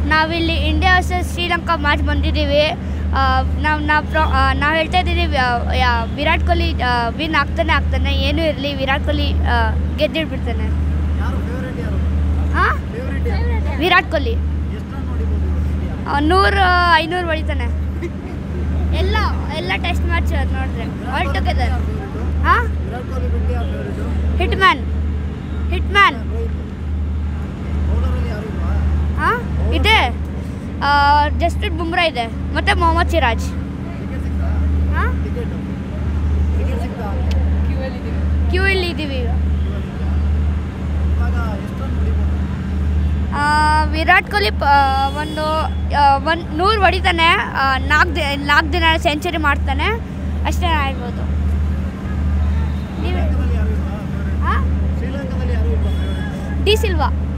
ನಾವಿಲ್ಲಿ India versus Sri Lanka match ಬಂದಿದ್ದೀವಿ ನಾವು ನಾವು ನಾವು ಹೇಳ್ತಾ ಇದ್ದೀವಿ ವಿರಾಟ್ ಕೊಹ್ಲಿ ವಿನ್ ಆಗ್ತಾನೆ ಆಗ್ತಾನೆ ಏನೂ ಇರಲಿ ವಿರಾಟ್ ಕೊಹ್ಲಿ ಗೆದ್ದಿಡ್ಬಿಡ್ತಾನೆ ಯಾರು ಫೇವರೇಟ್ ಯಾರು ಹಾಂ ಫೇವರೇಟ್ ಯಾರು ವಿರಾಟ್ ಕೊಹ್ಲಿ ಎಷ್ಟು ರನ್ ಹೊಡಿಬೋದು ಇವತ್ತು ಇಂಡಿಯಾ ನೂರು ಐನೂರು ಹೊಡಿತಾನೆ ಎಲ್ಲ ಎಲ್ಲ ಟೆಸ್ಟ್ ಮ್ಯಾಚ್ ನೋಡಿದ್ರೆ ಆಲ್ ಟುಗೆದರ್ ಯಾರು ಫೇವರೇಟು ಹಾಂ ವಿರಾಟ್ ಕೊಹ್ಲಿ ಬಿಟ್ಟು ಯಾರು favourite hit man hit man Rohit ಬೌಲರಲ್ಲಿ ಯಾರು ಇಲ್ವಾ ಹಾಂ ಇದೆ ಜಸ್ಪ್ರೀತ್ ಬುಮ್ರಾ ಇದೆ ಮತ್ತು ಮೊಹಮ್ಮದ್ ಸಿರಾಜ್ ಟಿಕೆಟ್ ಸಿಗ್ತಾ ಹಾಂ ಟಿಕೆಟ್ ಟಿಕೆಟ್ ಸಿಗ್ತಾ ಕ್ಯೂ ಇಲ್ಲಿ ಇದ್ದೀವಿ ಈಗ ಇವಾಗ ಎಷ್ಟು ರನ್ ಹೊಡಿಬೋದು ಆ, ವಿರಾಟ್ ಕೊಹ್ಲಿ ಪ ಒಂದು ಒಂದು ನೂರು ಹೊಡಿತಾನೆ ನಾಲ್ಕು ದಿ ನಾಲ್ಕು ದಿನ ಸೆಂಚುರಿ ಮಾಡ್ತಾನೆ ಅಷ್ಟೇ ಹೇಳ್ಬೋದು ನೀವು ಶ್ರೀಲಂಕಾದಲ್ಲಿ ಯಾರು ಇಲ್ವಾ ಫೇವರೇಟ್ ಡಿ ಸಿಲ್ವಾ